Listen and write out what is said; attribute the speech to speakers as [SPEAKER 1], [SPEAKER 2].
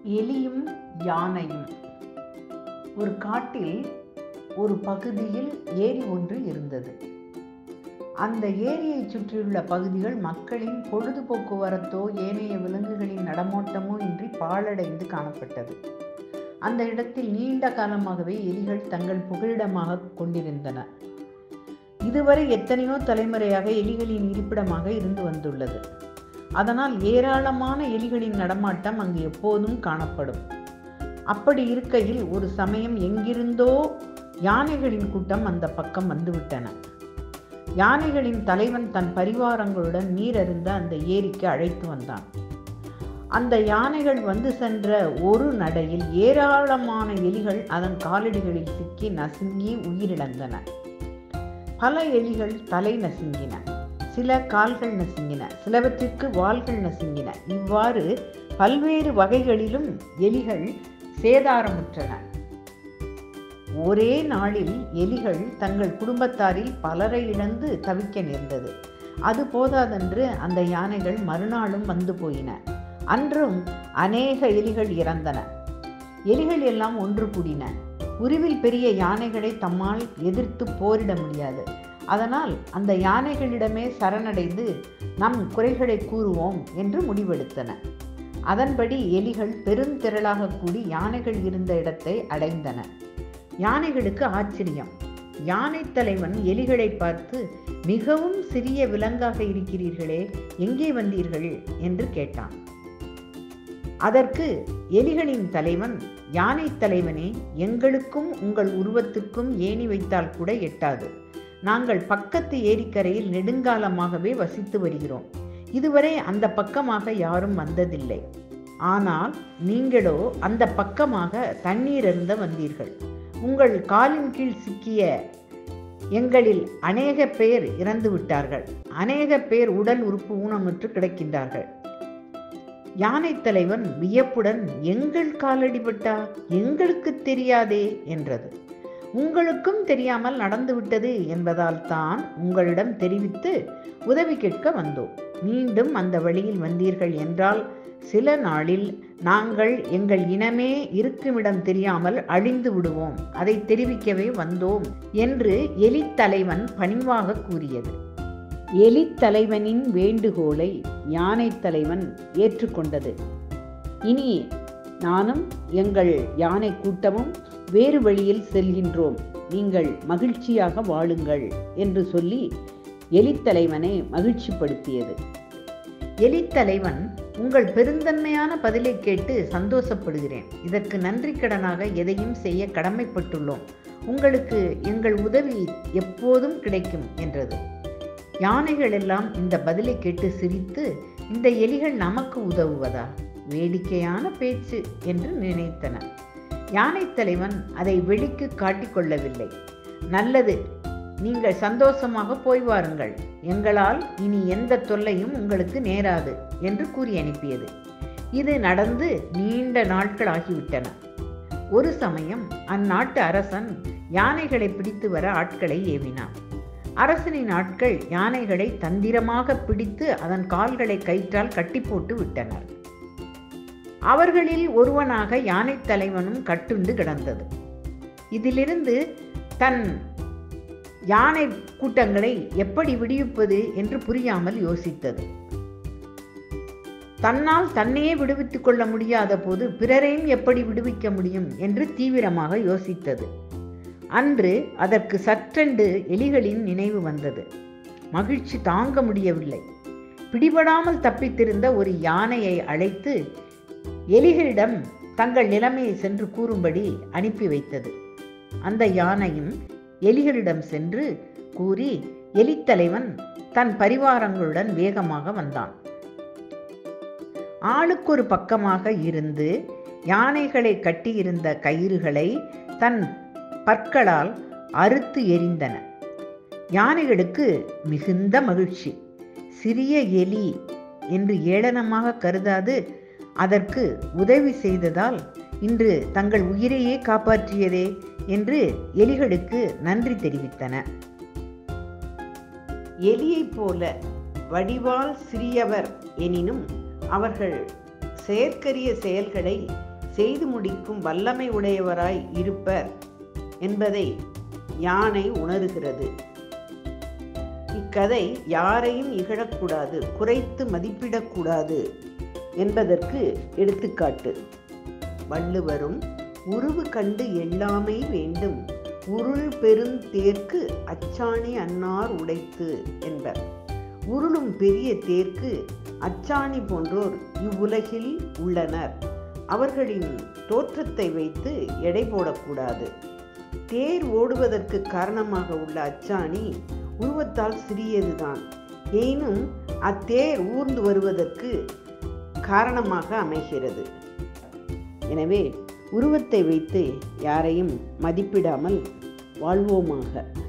[SPEAKER 1] எலியும் யானையும் ஒரு காட்டில் ஒரு பகுதியில் ஏரி ஒன்று இருந்தது அந்த ஏரியைச் சுற்றியுள்ள பகுதிகள் மக்களின் பொழுதுபோக்குவரத்தோ ஏனைய விலங்குகளின் நடமாட்டமோ இன்றி பாழடைந்து காணப்பட்டது அந்த இடத்தில் நீண்ட காலமாகவே எலிகள் தங்கள் புகலிடமாக கொண்டிருந்தன இதுவரை எத்தனையோ தலைமுறையாக எலிகளின் இருப்பிடமாக இருந்து வந்துள்ளது அதனால் ஏராளமான எலிகளின் நடமாட்டம் அங்கு எப்போதும் காணப்படும் அப்படி இருக்கையில் ஒரு சமயம் எங்கிருந்தோ யானைகளின் கூட்டம் அந்த பக்கம் வந்துவிட்டன யானைகளின் தலைவன் தன் பரிவாரங்களுடன் நீர் அருந்த அந்த ஏரிக்கு அழைத்து வந்தான் அந்த யானைகள் வந்து சென்ற ஒரு நடையில் ஏராளமான எலிகள் அதன் காலடிகளில் சிக்கி நசுங்கி உயிரிழந்தன பல எலிகள் தலை நசுங்கின சில கால்கள் நசுங்கின சிலவற்றிற்கு வால்கள் நசுங்கின இவ்வாறு பல்வேறு வகைகளிலும் எலிகள் சேதாரமுற்றன ஒரே நாளில் எலிகள் தங்கள் குடும்பத்தாரில் பலரை இழந்து தவிக்க நேர்ந்தது அது போதாதென்று அந்த யானைகள் மறுநாளும் வந்து போயின அன்றும் அநேக எலிகள் இறந்தன எலிகள் எல்லாம் ஒன்று கூடின உருவில் பெரிய யானைகளை தம்மால் எதிர்த்து போரிட முடியாது அதனால் அந்த யானைகளிடமே சரணடைந்து நம் குறைகளை கூறுவோம் என்று முடிவெடுத்தன அதன்படி எலிகள் பெருந்திரளாக கூடி யானைகள் இருந்த இடத்தை அடைந்தன யானைகளுக்கு ஆச்சரியம் யானை தலைவன் எலிகளை பார்த்து மிகவும் சிறிய விலங்காக இருக்கிறீர்களே எங்கே வந்தீர்கள் என்று கேட்டான் அதற்கு எலிகளின் தலைவன் யானை தலைவனே எங்களுக்கும் உங்கள் உருவத்துக்கும் ஏணி வைத்தால் கூட எட்டாது நாங்கள் பக்கத்து ஏரிக்கரையில் நெடுங்காலமாகவே வசித்து வருகிறோம் இதுவரை அந்த பக்கமாக யாரும் வந்ததில்லை ஆனால் நீங்களோ அந்த பக்கமாக தண்ணீர் அருந்த வந்தீர்கள் உங்கள் காலின் கீழ் சிக்கிய எங்களில் அநேக பேர் இறந்து விட்டார்கள் அநேக பேர் உடல் உறுப்பு ஊனமுற்று கிடக்கின்றார்கள் யானை தலைவன் வியப்புடன் எங்கள் காலடிபட்டா எங்களுக்கு தெரியாதே என்றது உங்களுக்கும் தெரியாமல் நடந்துவிட்டது என்பதால் தான் உங்களிடம் தெரிவித்து உதவி கேட்க வந்தோம் மீண்டும் அந்த வழியில் வந்தீர்கள் என்றால் சில நாளில் நாங்கள் எங்கள் இனமே இருக்குமிடம் தெரியாமல் அழிந்து விடுவோம் அதை தெரிவிக்கவே வந்தோம் என்று எலி தலைவன் பணிவாக கூறியது எலி தலைவனின் வேண்டுகோளை யானை தலைவன் ஏற்றுக்கொண்டது இனி நானும் எங்கள் யானை கூட்டமும் வேறு வழியில் செல்கின்றோம் நீங்கள் மகிழ்ச்சியாக வாழுங்கள் என்று சொல்லி எலித்தலைவனை மகிழ்ச்சிப்படுத்தியது எலித்தலைவன் உங்கள் பெருந்தன்மையான பதிலை கேட்டு சந்தோஷப்படுகிறேன் இதற்கு நன்றி கடனாக எதையும் செய்ய கடமைப்பட்டுள்ளோம் உங்களுக்கு எங்கள் உதவி எப்போதும் கிடைக்கும் என்றது யானைகள் எல்லாம் இந்த பதிலை கேட்டு சிரித்து இந்த எலிகள் நமக்கு உதவுவதா வேடிக்கையான பேச்சு என்று நினைத்தன யானை தலைவன் அதை வெளிக்கு காட்டிக்கொள்ளவில்லை நல்லது நீங்கள் சந்தோஷமாக போய் வாருங்கள் எங்களால் இனி எந்த தொல்லையும் உங்களுக்கு நேராது என்று கூறி அனுப்பியது இது நடந்து நீண்ட நாட்கள் ஆகிவிட்டன ஒரு சமயம் அந்நாட்டு அரசன் யானைகளை பிடித்து வர ஆட்களை ஏவினான் அரசனின் ஆட்கள் யானைகளை தந்திரமாக பிடித்து அதன் கால்களை கயிற்றால் கட்டி போட்டு விட்டனர் அவர்களில் ஒருவனாக யானை தலைவனும் கட்டுண்டு கிடந்தது இதிலிருந்து தன் யானை கூட்டங்களை எப்படி விடுவிப்பது என்று புரியாமல் யோசித்தது தன்னால் தன்னையே விடுவித்துக் கொள்ள முடியாத போது பிறரையும் எப்படி விடுவிக்க முடியும் என்று தீவிரமாக யோசித்தது அன்று அதற்கு சற்றென்று எலிகளின் நினைவு வந்தது மகிழ்ச்சி தாங்க முடியவில்லை பிடிபடாமல் தப்பித்திருந்த ஒரு யானையை அழைத்து எலிகளிடம் தங்கள் நிலைமையை சென்று கூறும்படி அனுப்பி வைத்தது அந்த யானையும் எலிகளிடம் சென்று கூறி எலித்தலைவன் தன் பரிவாரங்களுடன் வேகமாக வந்தான் ஆளுக்கொரு பக்கமாக இருந்து யானைகளை கட்டியிருந்த கயிறுகளை தன் பற்களால் அறுத்து எரிந்தன யானைகளுக்கு மிகுந்த மகிழ்ச்சி சிறிய எலி என்று ஏளனமாக கருதாது அதற்கு உதவி செய்ததால் இன்று தங்கள் உயிரையே காப்பாற்றியதே என்று எலிகளுக்கு நன்றி தெரிவித்தன எலியைப் போல வடிவால் சிறியவர் எனினும் அவர்கள் செயற்கரிய செயல்களை செய்து முடிக்கும் வல்லமை உடையவராய் இருப்பர் என்பதை யானை உணர்கிறது இக்கதை யாரையும் இகழக்கூடாது குறைத்து மதிப்பிடக்கூடாது என்பதற்கு எடுத்துக்காட்டு வள்ளுவரும் உருவு கண்டு எல்லாமே வேண்டும் உருள் பெருந்தேர்க்கு அச்சாணி அன்னார் உடைத்து என்பர் உருளும் பெரிய தேர்க்கு அச்சாணி போன்றோர் இவ்வுலகில் உள்ளனர் அவர்களின் தோற்றத்தை வைத்து எடை போடக்கூடாது தேர் ஓடுவதற்கு காரணமாக உள்ள அச்சாணி உருவத்தால் சிறியதுதான் எனினும் அத்தேர் ஊர்ந்து வருவதற்கு காரணமாக அமைகிறது எனவே உருவத்தை வைத்து யாரையும் மதிப்பிடாமல் வாழ்வோமாக